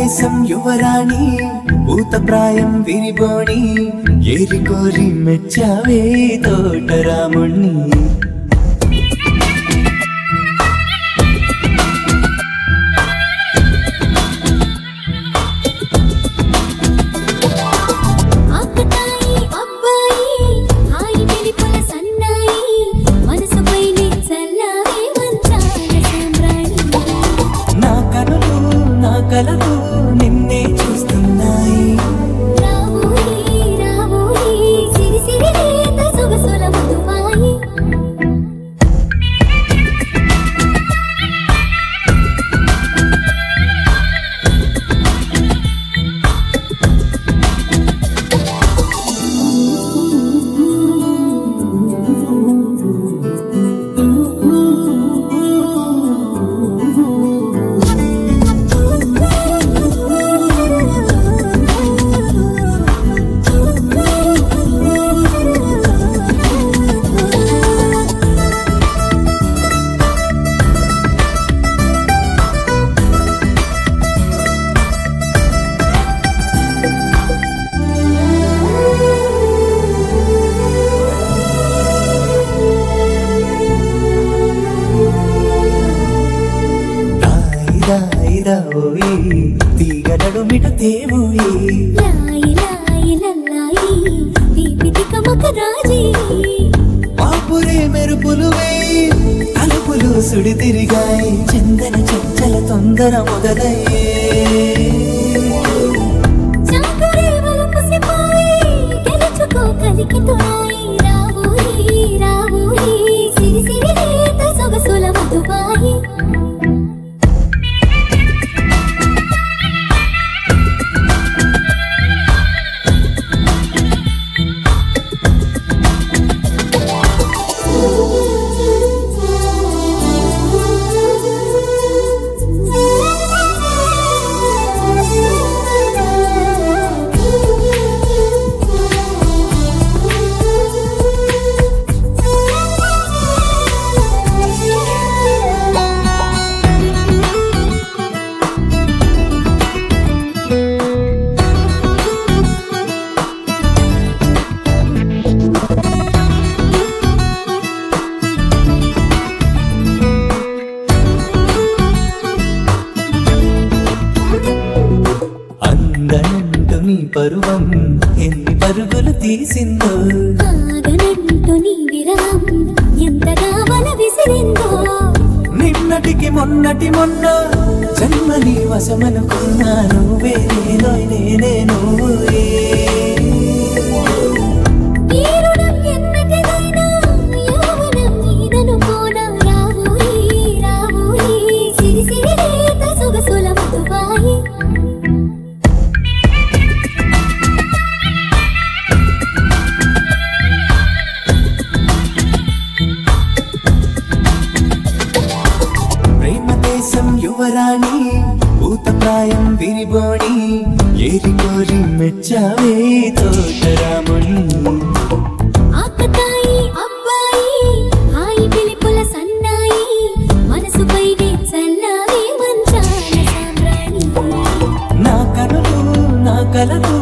దేశం యువరాణి భూతప్రాయం విరిబోణి ఏరి కోరి మెచ్చావే తోటరాముణ్ణి ఆకతాయి అబ్బాయి హాయి వెలిపుల సన్నాయి మనసుపైనే చల్లారే మంచాల సామ్రాణి నా కనులు నా కలలు నిన్నే చూస్తున్నాయి రావోయి రావోయి సిరి సిరి లేత సొగసుల మధుమాయి దాయి దాయి దాయి తీగ నడుమిట తేవోయి లాయి లాయి లల్లాయి దీపితి కమక రాజీ పాపురే మెరుపులు వేయి తలుపులు సుడి తిరిగాయి చందన చంచల తొందర మొదలయ్యే చాకురే వలపుసిపోయి గెలుచుకో కలికి తోయి రావోయి రావోయి సిరి సిరి లేత సొగసుల మధుబాయి అందనంటు నీ పరువం ఎన్ని పరుగులు తీసిందో ఆగనంటూ నీ విరహం ఎంతగా వల విసిరిందో నిన్నటికి మొన్నటి మొన్న జన్మని వశమనుకున్నా నువ్వే నేనో నేనే నువ్వే ఈ రుణం ఎన్నటిదైనా యౌవనం నీదనుకోనా రావోయి రావోయి సిరి సిరి లేత సొగసుల మధుబాయి ప్రేమ దేశం యువరాణి భూతప్రాయం విరిబోణి ఏరి కోరి మెచ్చావే తోటరాముణ్ణి ఆకతాయి అబ్బాయి హాయి పిలుపుల సన్నాయి మనసుపైనే చల్లారే మంచాల సామ్రాణి నా కనులు నా కలలు